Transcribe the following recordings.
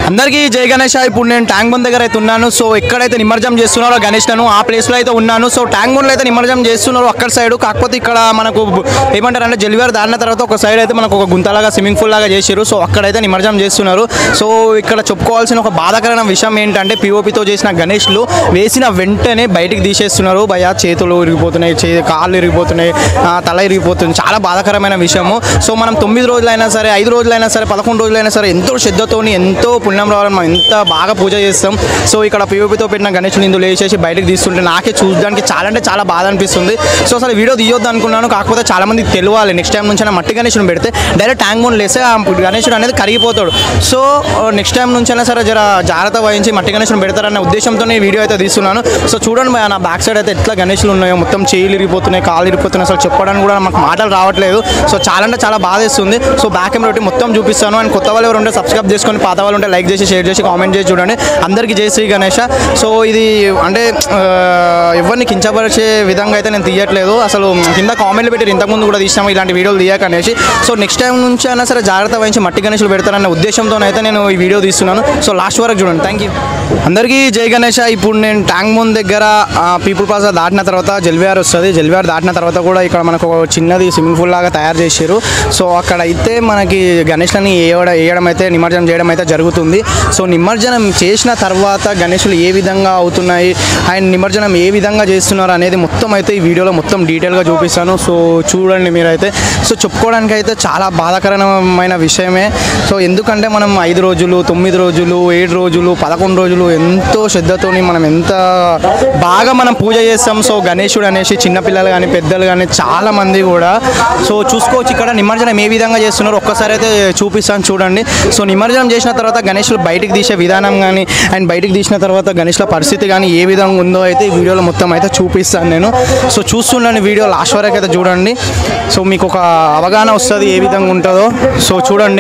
అందరికీ జై గణేష్ ఇప్పుడు నేను ట్యాంక్ బండ్ దగ్గర అయితే ఉన్నాను సో ఎక్కడైతే నిమజ్జనం చేస్తున్నారో గణేష్ నన్ను ఆ ప్లేస్లో అయితే ఉన్నాను సో ట్యాంక్ బండ్లో అయితే నిమజ్జనం చేస్తున్నారు అక్కడ సైడ్ కాకపోతే ఇక్కడ మనకు ఏమంటారు అంటే జలివారు దాటిన తర్వాత ఒక సైడ్ అయితే మనకు ఒక గుంతలాగా స్విమ్మింగ్ పూల్ లాగా చేసారు సో అక్కడైతే నిమజ్జనం చేస్తున్నారు సో ఇక్కడ చెప్పుకోవాల్సిన ఒక బాధాకరమైన విషయం ఏంటంటే పిఓపితో చేసిన గణేష్లు వేసిన వెంటనే బయటికి తీసేస్తున్నారు భయ చేతులు ఇరిగిపోతున్నాయి చే కాళ్ళు ఇరిగిపోతున్నాయి ఆ, తల ఇరిగిపోతుంది చాలా బాధాకరమైన విషయము సో మనం తొమ్మిది రోజులైనా సరే ఐదు రోజులైనా సరే పదకొండు రోజులైనా సరే ఎంతో శ్రద్ధతోని ఎంతో పుణ్యం రావాలని మనం ఎంత బాగా పూజ చేస్తాం సో ఇక్కడ పిఓపితో పెట్టిన గణేష్ ఇందులో వేసేసి బయటకు తీస్తుంటే నాకే చూడడానికి చాలా అంటే చాలా బాధ అనిపిస్తుంది సో అసలు వీడియో తీయొద్దు అనుకున్నాను కాకపోతే చాలా మందికి తెలియాలి నెక్స్ట్ టైం నుంచి మట్టి గణేషుని పెడితే డైరెక్ట్ ట్యాంక్ బోన్ లేస్తే ఆ గణేశుడు అనేది కరిగిపోతాడు సో నెక్స్ట్ టైం నుంచి అయినా సరే జర జాగ్రత్త వహించి మట్టి గణేశుని పెడతారన్న ఉద్దేశంతో ఈ వీడియో అయితే తీస్తున్నాను సో చూడండి భయ్యా, నా బ్యాక్ సైడ్ అయితే ఎట్లా గణేషులు ఉన్నాయో మొత్తం చేయిలు ఇరిగిపోతున్నాయి కాళ్ళు ఇరిగిపోతున్నాయి అసలు చెప్పడానికి కూడా మాకు మాటలు రావట్లేదు సో చాలా అంటే చాలా బాధేస్తుంది సో బ్యాక్ కెమెరా ఒకటి మొత్తం చూపిస్తాను అండ్ కొత్త వాళ్ళు ఎవరు ఉంటే సబ్స్క్రైబ్ చేసుకొని పాత వాళ్ళు ఉంటే లైక్ చేసి షేర్ చేసి కామెంట్ చేసి చూడండి అందరికీ జై శ్రీ గణేష సో ఇది అంటే ఆ, ఎవరిని కించపరిచే విధంగా అయితే నేను తీయట్లేదు అసలు కింద కామెంట్లు పెట్టి ఇంతకుముందు కూడా తీసినాము ఇలాంటి వీడియోలు తీయక అనేసి సో నెక్స్ట్ టైం నుంచి అయినా సరే జాగ్రత్త వహించి మట్టి గణేషులు పెడతారన్న ఉద్దేశంతో అయితే నేను ఈ వీడియో తీస్తున్నాను సో లాస్ట్ వరకు చూడండి థ్యాంక్ యూ అందరికీ జై గణేష ఇప్పుడు నేను ట్యాంక్ ముందు దగ్గర పీపుల్ ప్లాజా దాటిన తర్వాత జల్విఆర్ వస్తుంది జల్విఆర్ దాటిన తర్వాత కూడా ఇక్కడ మనకు ఒక చిన్నది స్విమ్మింగ్ పూల్ లాగా తయారు చేశారు సో అక్కడ అయితే మనకి గణేష్లని వేయడం వేయడం అయితే నిమజ్జనం చేయడం అయితే జరుగుతుంది సో నిమజ్జనం చేసిన తర్వాత గణేషులు ఏ విధంగా అవుతున్నాయి అండ్ నిమజ్జనం ఏ విధంగా చేస్తున్నారు అనేది మొత్తం అయితే ఈ వీడియోలో మొత్తం డీటెయిల్గా చూపిస్తాను సో చూడండి మీరైతే సో చెప్పుకోవడానికి అయితే చాలా బాధాకరమైన విషయమే సో ఎందుకంటే మనం ఐదు రోజులు తొమ్మిది రోజులు ఏడు రోజులు పదకొండు రోజులు ఎంతో శ్రద్ధతోని మనం ఎంత బాగా మనం పూజ చేస్తాం సో గణేశుడు అనేసి చిన్నపిల్లలు కానీ పెద్దలు కానీ చాలా మంది కూడా సో చూసుకోవచ్చు ఇక్కడ నిమజ్జనం ఏ విధంగా చేస్తున్నారు ఒక్కసారి అయితే చూపిస్తాను చూడండి సో నిమజ్జనం చేసిన తర్వాత గణేషులు బయటికి తీసే విధానం కానీ అండ్ బయటికి తీసిన తర్వాత గణేష్ల పరిస్థితి కానీ ఏ విధంగా ఉందో అయితే ఈ వీడియోలో మొత్తం అయితే చూపిస్తాను నేను సో చూస్తుండండి వీడియో లాస్ట్ వరకు అయితే చూడండి సో మీకు ఒక అవగాహన వస్తుంది ఏ విధంగా ఉంటుందో సో చూడండి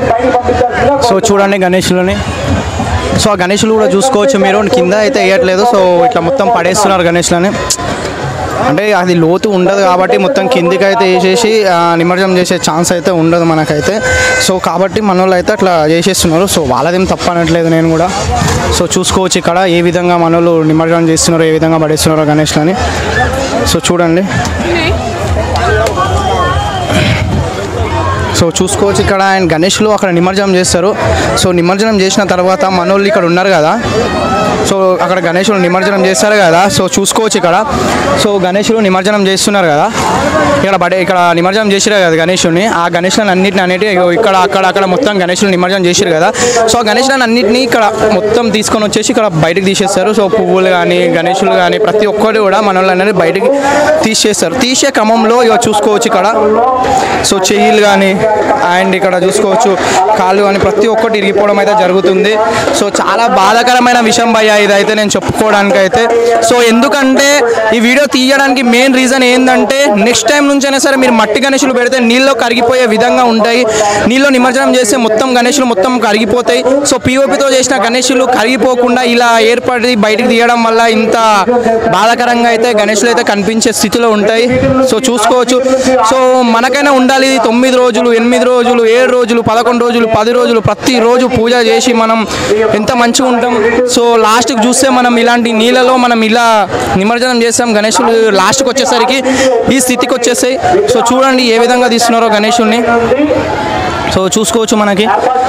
సో చూడండి గణేషులని సో ఆ గణేషులు కూడా చూసుకోవచ్చు మీరు కింద అయితే వేయట్లేదు సో ఇట్లా మొత్తం పడేస్తున్నారు గణేష్లని అంటే అది లోతు ఉండదు కాబట్టి మొత్తం కిందికి అయితే వేసేసి ఆ, నిమజ్జనం చేసే ఛాన్స్ అయితే ఉండదు మనకైతే సో కాబట్టి మన వాళ్ళు అయితే అట్లా చేసేస్తున్నారు సో వాళ్ళదేం తప్పనట్లేదు నేను కూడా సో చూసుకోవచ్చు ఇక్కడ ఏ విధంగా మన వాళ్ళు నిమజ్జనం చేస్తున్నారు ఏ విధంగా పడేస్తున్నారో గణేష్లని సో చూడండి సో చూసుకోవచ్చు ఇక్కడ ఆయన గణేష్లు అక్కడ నిమజ్జనం చేస్తారు సో నిమజ్జనం చేసిన తర్వాత మనోళ్ళు ఇక్కడ ఉన్నారు కదా సో అక్కడ గణేషులు నిమజ్జనం చేస్తారు కదా సో చూసుకోవచ్చు ఇక్కడ సో గణేషులు నిమజ్జనం చేస్తున్నారు కదా ఇక్కడ బడే ఇక్కడ నిమజ్జనం చేసిరు కదా గణేషుని ఆ గణేషులను అన్నిటిని అన్నిటి ఇక్కడ అక్కడ అక్కడ మొత్తం గణేషులు నిమజ్జనం చేసిరు కదా సో ఆ గణేషులను అన్నిటిని ఇక్కడ మొత్తం తీసుకొని వచ్చేసి ఇక్కడ బయటకు తీసేస్తారు సో పువ్వులు కానీ గణేషులు కానీ ప్రతి ఒక్కటి కూడా మన వాళ్ళు అనేది బయటికి తీసేస్తారు తీసే క్రమంలో ఇక చూసుకోవచ్చు ఇక్కడ సో చెయ్యిలు కానీ అండ్ ఇక్కడ చూసుకోవచ్చు కాళ్ళు కానీ ప్రతి ఒక్కటి ఇరిగిపోవడం అయితే జరుగుతుంది సో చాలా బాధాకరమైన విషయం భయ్య ఇదైతే నేను చెప్పుకోవడానికి అయితే సో ఎందుకంటే ఈ వీడియో తీయడానికి మెయిన్ రీజన్ ఏంటంటే నెక్స్ట్ టైం నుంచి అయినా సరే మీరు మట్టి గణేషులు పెడితే నీళ్ళలో కరిగిపోయే విధంగా ఉంటాయి నీళ్ళలో నిమజ్జనం చేస్తే మొత్తం గణేషులు మొత్తం కరిగిపోతాయి సో పిఓపితో చేసిన గణేషులు కరిగిపోకుండా ఇలా ఏర్పడి బయటికి తీయడం వల్ల ఇంత బాధాకరంగా అయితే గణేషులు అయితే కనిపించే స్థితిలో ఉంటాయి సో చూసుకోవచ్చు సో మనకైనా ఉండాలి ఇది తొమ్మిది రోజులు ఎనిమిది రోజులు ఏడు రోజులు పదకొండు రోజులు పది రోజులు ప్రతి రోజు పూజ చేసి మనం ఎంత మంచిగా ఉంటాం సో లాస్ట్కి చూస్తే మనం ఇలాంటి నీళ్ళలో మనం ఇలా నిమజ్జనం చేస్తాం గణేషులు లాస్ట్కి వచ్చేసరికి ఈ స్థితికి వచ్చేసాయి సో చూడండి ఏ విధంగా తీస్తున్నారో గణేషుల్ని సో చూసుకోవచ్చు మనకి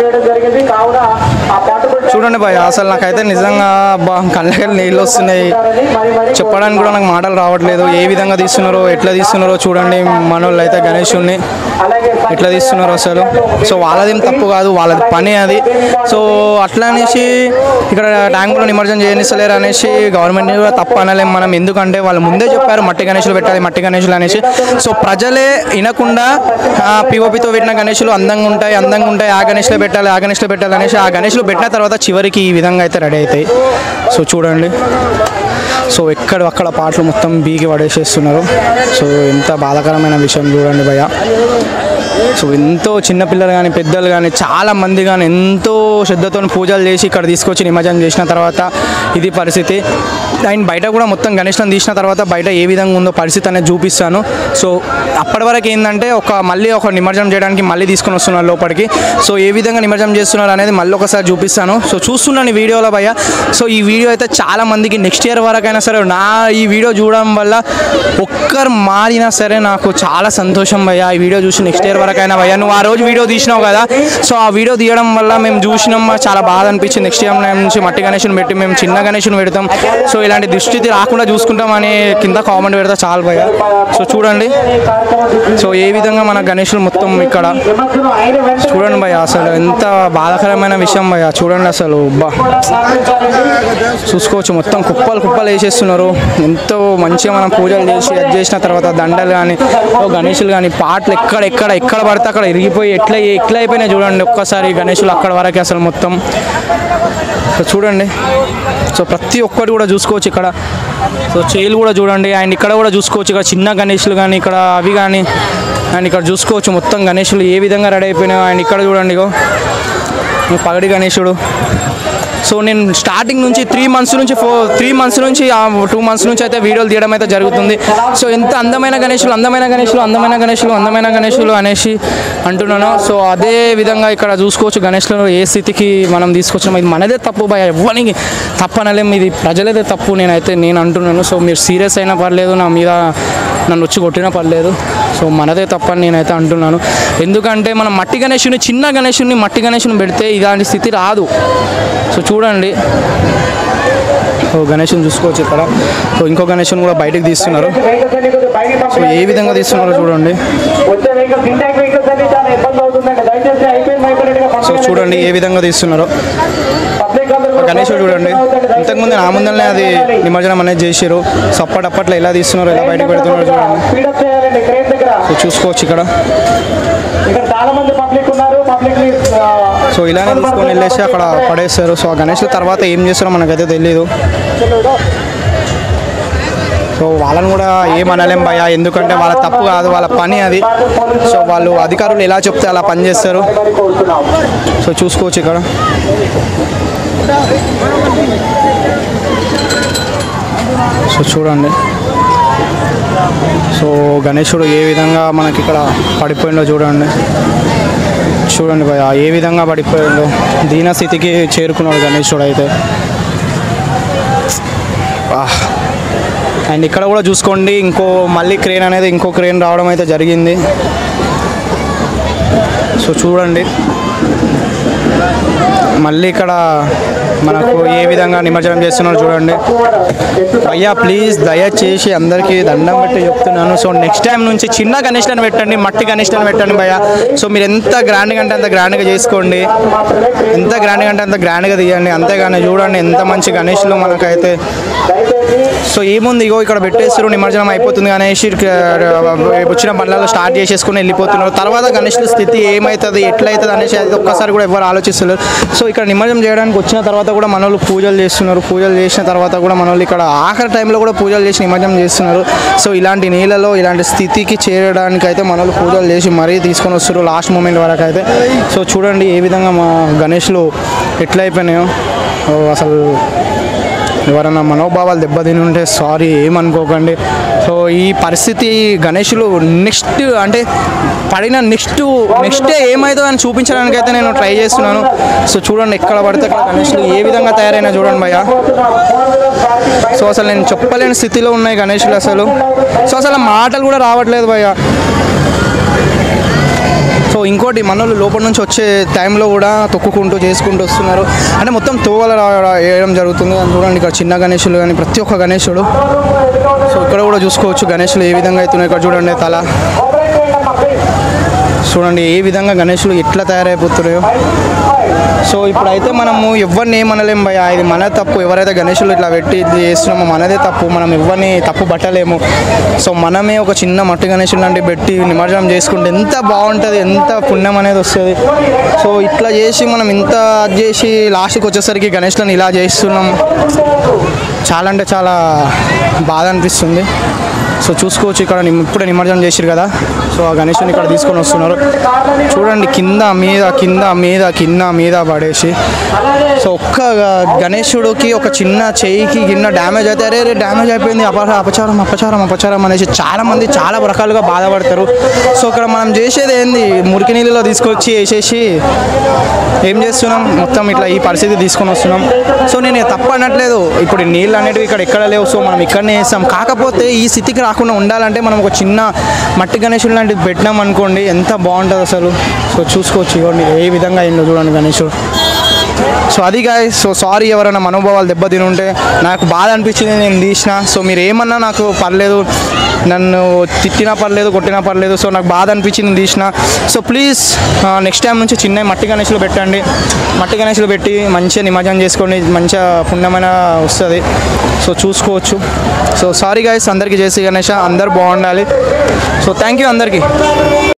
చూడండి భయ అసలు నాకైతే నిజంగా బా కళ్ళకి నీళ్ళు వస్తున్నాయి చెప్పడానికి కూడా నాకు మాటలు రావట్లేదు ఏ విధంగా తీస్తున్నారో ఎట్లా తీస్తున్నారో చూడండి మనోళ్ళు అయితే గణేషుల్ని ఎట్లా తీస్తున్నారు అసలు సో వాళ్ళదేం తప్పు కాదు వాళ్ళది పని అది సో అట్లా అనేసి ఇక్కడ ట్యాంకులో నిమజ్జనం చేయనిస్తలేరు అనేసి గవర్నమెంట్ కూడా తప్పు అనలేం మనం ఎందుకంటే వాళ్ళు ముందే చెప్పారు మట్టి గణేషులు పెట్టాలి మట్టి గణేషులు అనేసి సో ప్రజలే వినకుండా పిఓపితో పెట్టిన గణేషులు అందంగా ఉంటాయి అందంగా ఉంటాయి ఆ గణేష్లో పెట్టాలి ఆ గణేష్లో పెట్టాలి అనేసి ఆ గణేష్లు పెట్టిన తర్వాత చివరికి ఈ విధంగా అయితే రెడీ అవుతాయి సో చూడండి సో ఎక్కడ అక్కడ పాటలు మొత్తం బీగి పడేసేస్తున్నారు సో ఎంత బాధాకరమైన విషయం చూడండి భయ్య సో ఎంతో చిన్నపిల్లలు కానీ పెద్దలు కానీ చాలా మంది కానీ ఎంతో శ్రద్ధతో పూజలు చేసి ఇక్కడ తీసుకొచ్చి నిమజ్జనం చేసిన తర్వాత ఇది పరిస్థితి అండ్ బయట కూడా మొత్తం గణేష్లను తీసిన తర్వాత బయట ఏ విధంగా ఉందో పరిస్థితి అనేది చూపిస్తాను సో అప్పటి వరకు ఏంటంటే ఒక మళ్ళీ ఒక నిమజ్జనం చేయడానికి మళ్ళీ తీసుకొని వస్తున్నారు లోపలికి సో ఏ విధంగా నిమజ్జనం చేస్తున్నారు అనేది మళ్ళీ ఒకసారి చూపిస్తాను సో చూస్తున్నాను ఈ వీడియోలో భయ్య సో ఈ వీడియో అయితే చాలా మందికి నెక్స్ట్ ఇయర్ వరకైనా సరే నా ఈ వీడియో చూడడం వల్ల ఒక్కరు మారినా సరే నాకు చాలా సంతోషం భయ్య ఈ వీడియో చూసి నెక్స్ట్ ఇయర్ వరకైనా భయ్య నువ్వు ఆ రోజు వీడియో తీసినావు కదా సో ఆ వీడియో తీయడం వల్ల మేము చూసినాం మాకు చాలా బాధ అనిపించింది నెక్స్ట్ ఇయర్ నుంచి మట్టి గణేష్ని పెట్టి మేము చిన్న గణేష్ని పెడతాం సో ఇలాంటి దుస్థితి రాకుండా చూసుకుంటాం అని కింద కామెంట్ పెడతా చాలు భయ్య సో చూడండి సో ఏ విధంగా మన గణేషులు మొత్తం ఇక్కడ చూడండి భయ్య అసలు ఎంత బాధాకరమైన విషయం భయ్య చూడండి అసలు బా చూసుకోవచ్చు మొత్తం కుప్పలు కుప్పలు వేసేస్తున్నారు ఎంతో మంచిగా మనం పూజలు చేసి అది చేసిన తర్వాత దండలు కానీ గణేషులు కానీ పాటలు ఎక్కడ ఎక్కడ ఎక్కడ పడితే అక్కడ ఇరిగిపోయి ఎట్లా ఎట్లా అయిపోయినాయి చూడండి ఒక్కసారి గణేషులు అక్కడ వరకు అసలు మొత్తం సో చూడండి సో ప్రతి ఒక్కటి కూడా చూసుకోవచ్చు ఇక్కడ సో చేలు కూడా చూడండి అండ్ ఇక్కడ కూడా చూసుకోవచ్చు ఇక్కడ చిన్న గణేషులు కానీ ఇక్కడ అవి కానీ అండ్ ఇక్కడ చూసుకోవచ్చు మొత్తం గణేషులు ఏ విధంగా రెడీ అయిపోయినాయో అండ్ ఇక్కడ చూడండి ఇగో ఈ పగడి గణేశుడు సో నేను స్టార్టింగ్ నుంచి త్రీ మంత్స్ నుంచి ఫోర్ త్రీ మంత్స్ నుంచి టూ మంత్స్ నుంచి అయితే వీడియోలు తీయడం అయితే జరుగుతుంది సో ఎంత అందమైన గణేషులు అందమైన గణేషులు అందమైన గణేషులు అందమైన గణేషులు అనేసి అంటున్నాను సో అదే విధంగా ఇక్కడ చూసుకోవచ్చు గణేష్లో ఏ స్థితికి మనం తీసుకొచ్చినాం ఇది మనదే తప్పు భయ ఎవ్వరికి తప్పనలేం ఇది ప్రజలదే తప్పు నేనైతే నేను అంటున్నాను సో మీరు సీరియస్ అయినా పర్లేదు నా మీద నన్ను వచ్చి కొట్టినా పర్లేదు సో మనదే తప్పని నేనైతే అంటున్నాను ఎందుకంటే మనం మట్టి గణేషుని చిన్న గణేషుని మట్టి గణేషుని పెడితే ఇలాంటి స్థితి రాదు సో చూడండి సో గణేషుని చూసుకోవచ్చు ఇక్కడ సో ఇంకో గణేషుని కూడా బయటకు తీస్తున్నారు సో ఏ విధంగా తీస్తున్నారో చూడండి వచ్చే వెహికల్స్ ఇంటాక్ వెహికల్స్ అన్ని చాలా ఇబ్బంది అవుతుందండి దయచేసి అయిపోయింది అయిపోయినట్టుగా సో చూడండి ఏ విధంగా తీస్తున్నారో పబ్లిక్ అందరూ కూడా గణేశుడు చూడండి ఇంతకుముందు నా ముందరనే అది నిమజ్జనం అనేది చేసారు సో అప్పటప్పట్లో ఎలా తీస్తున్నారో ఎలా బయటకు పెడుతున్నారో చూడండి స్పీడప్ చేయాలండి క్రేన్ దగ్గర సో చూసుకోవచ్చు ఇక్కడ ఇక్కడ చాలా మంది పబ్లిక్ ఉన్నారు పబ్లిక్ ని ఆ, సో ఇలానే తీసుకొని వెళ్ళేసి అక్కడ పడేస్తారు సో ఆ గణేష్ల తర్వాత ఏం చేస్తారో మనకైతే తెలియదు సో వాళ్ళని కూడా ఏమనలేం భయ ఎందుకంటే వాళ్ళ తప్పు కాదు వాళ్ళ పని అది సో వాళ్ళు అధికారులు ఎలా చెప్తే అలా పని చేస్తారు అని కోరుతున్నాం సో చూసుకోవచ్చు ఇక్కడ సో చూడండి సో గణేశుడు ఏ విధంగా మనకి ఇక్కడ పడిపోయిందో చూడండి చూడండి భయ ఏ విధంగా పడిపోయిందో దీనస్థితికి చేరుకున్నాడు గణేశుడు అయితే ఆహ్. అండ్ ఇక్కడ కూడా చూసుకోండి ఇంకో మళ్ళీ క్రేన్ అనేది ఇంకో క్రేన్ రావడం అయితే జరిగింది సో చూడండి మళ్ళీ ఇక్కడ మనకు ఏ విధంగా నిమజ్జనం చేస్తున్నారో చూడండి అయ్యా ప్లీజ్ దయచేసి అందరికీ దండం పెట్టి చెప్తున్నాను సో నెక్స్ట్ టైం నుంచి చిన్న గణేష్లను పెట్టండి మట్టి గణేష్లను పెట్టండి భయ్య సో మీరు ఎంత గ్రాండ్గా అంటే అంత గ్రాండ్గా చేసుకోండి ఎంత గ్రాండ్గా అంటే అంత గ్రాండ్గా తీయండి అంతేగాని చూడండి ఎంత మంచి గణేష్లు మనకైతే సో ఏముంది ఇగో ఇక్కడ పెట్టేస్తారు నిమజ్జనం అయిపోతుంది గణేష్ వచ్చిన బండ్లలో స్టార్ట్ చేసేసుకుని వెళ్ళిపోతున్నారు తర్వాత గణేష్ల స్థితి ఏమవుతుంది ఎట్లయితుంది అనేసి అది ఒక్కసారి కూడా ఎవరు ఆలోచిస్తున్నారు సో ఇక్కడ నిమజ్జనం చేయడానికి వచ్చిన తర్వాత కూడా మన వాళ్ళు పూజలు చేస్తున్నారు పూజలు చేసిన తర్వాత కూడా మన వాళ్ళు ఇక్కడ ఆఖరి టైంలో కూడా పూజలు చేసి నిమజ్జనం చేస్తున్నారు సో ఇలాంటి నీళ్ళలో ఇలాంటి స్థితికి చేరడానికి అయితే మన వాళ్ళు పూజలు చేసి మరీ తీసుకొని వస్తారు లాస్ట్ మూమెంట్ వరకు అయితే సో చూడండి ఏ విధంగా మా గణేష్లు ఎట్లా అయిపోయినాయో ఓ, అసలు ఎవరైనా మనోభావాలు దెబ్బతిని ఉంటే సారీ ఏమనుకోకండి సో ఈ పరిస్థితి గణేషులు నెక్స్ట్ అంటే పడిన నెక్స్ట్ నెక్స్ట్ డే ఏమవుతుందో అని చూపించడానికి అయితే నేను ట్రై చేస్తున్నాను సో చూడండి ఎక్కడ పడితే అక్కడ గణేషులు ఏ విధంగా తయారైనా చూడండి భయ్య సో అసలు నేను చెప్పలేని స్థితిలో ఉన్నాయి గణేషులు అసలు సో అసలు మాటలు కూడా రావట్లేదు భయ్య సో ఇంకోటి మనోళ్ళు లోపల నుంచి వచ్చే టైంలో కూడా తొక్కుకుంటూ చేసుకుంటూ వస్తున్నారు అంటే మొత్తం తోవల రా- వేయడం జరుగుతుంది అని చూడండి ఇక్కడ చిన్న గణేషులు కానీ ప్రతి ఒక్క గణేషుడు సో ఇక్కడ కూడా చూసుకోవచ్చు గణేషులు ఏ విధంగా అవుతున్నాయి ఇక్కడ చూడండి తల చూడండి ఏ విధంగా గణేషులు ఎట్లా తయారైపోతున్నాయో సో ఇప్పుడైతే మనము ఎవరిని ఏమనలేము భయ ఇది మన తప్పు ఎవరైతే గణేషులు ఇట్లా పెట్టి ఇది చేస్తున్నామో మనదే తప్పు మనం ఎవరిని తప్పు పట్టలేము సో మనమే ఒక చిన్న మట్టి గణేషులు లాంటివి పెట్టి నిమజ్జనం చేసుకుంటే ఎంత బాగుంటుంది ఎంత పుణ్యం అనేది వస్తుంది సో ఇట్లా చేసి మనం ఇంత అది చేసి లాస్ట్కి వచ్చేసరికి గణేష్లను ఇలా చేస్తున్నాం చాలా అంటే చాలా బాధ అనిపిస్తుంది సో సో చూసుకోవచ్చు ఇక్కడ నిమ్- ఇప్పుడే నిమజ్జనం చేసిరు కదా సో ఆ గణేషుని ఇక్కడ తీసుకొని వస్తున్నారు చూడండి కింద మీద కింద మీద కింద మీద పడేసి సో ఒక్క గణేశుడికి ఒక చిన్న చెయ్యికి కింద డ్యామేజ్ అయితే అరే రే డ్యామేజ్ అయిపోయింది అప అపచారం అపచారం అపచారం అనేసి చాలా మంది చాలా రకాలుగా బాధపడతారు సో ఇక్కడ మనం చేసేది ఏంది మురికి నీళ్ళలో తీసుకొచ్చి వేసేసి ఏం చేస్తున్నాం మొత్తం ఇట్లా ఈ పరిస్థితి తీసుకొని వస్తున్నాం సో నేను తప్పు అనట్లేదు ఇప్పుడు ఈ నీళ్ళు అనేటివి ఇక్కడ ఎక్కడ లేవు సో మనం ఇక్కడనే వేస్తాం కాకపోతే ఈ స్థితికి రాకుండా ఉండాలంటే మనం ఒక చిన్న మట్టి గణేశుడు లాంటిది పెట్టినాం అనుకోండి ఎంత బాగుంటుంది అసలు సో చూసుకోవచ్చు ఇవ్వండి ఏ విధంగా అయిందో చూడండి గణేశుడు సో అది గాయ సో సారీ ఎవరైనా మనోభావాలు దెబ్బతిని ఉంటే నాకు బాధ అనిపించింది నేను తీసిన సో మీరు ఏమన్నా నాకు పర్లేదు నన్ను తిట్టినా పర్లేదు కొట్టినా పర్లేదు సో నాకు బాధ అనిపించింది నేను తీసిన సో ప్లీజ్ నెక్స్ట్ టైం నుంచి చిన్న మట్టి గణేషులు పెట్టండి మట్టి గణేషులు పెట్టి మంచిగా నిమజ్జనం చేసుకోండి మంచిగా పుణ్యమైన వస్తుంది సో చూసుకోవచ్చు సో సారీ గాయస్ అందరికీ చేసి గణేష అందరు బాగుండాలి సో థ్యాంక్ యూ అందరికీ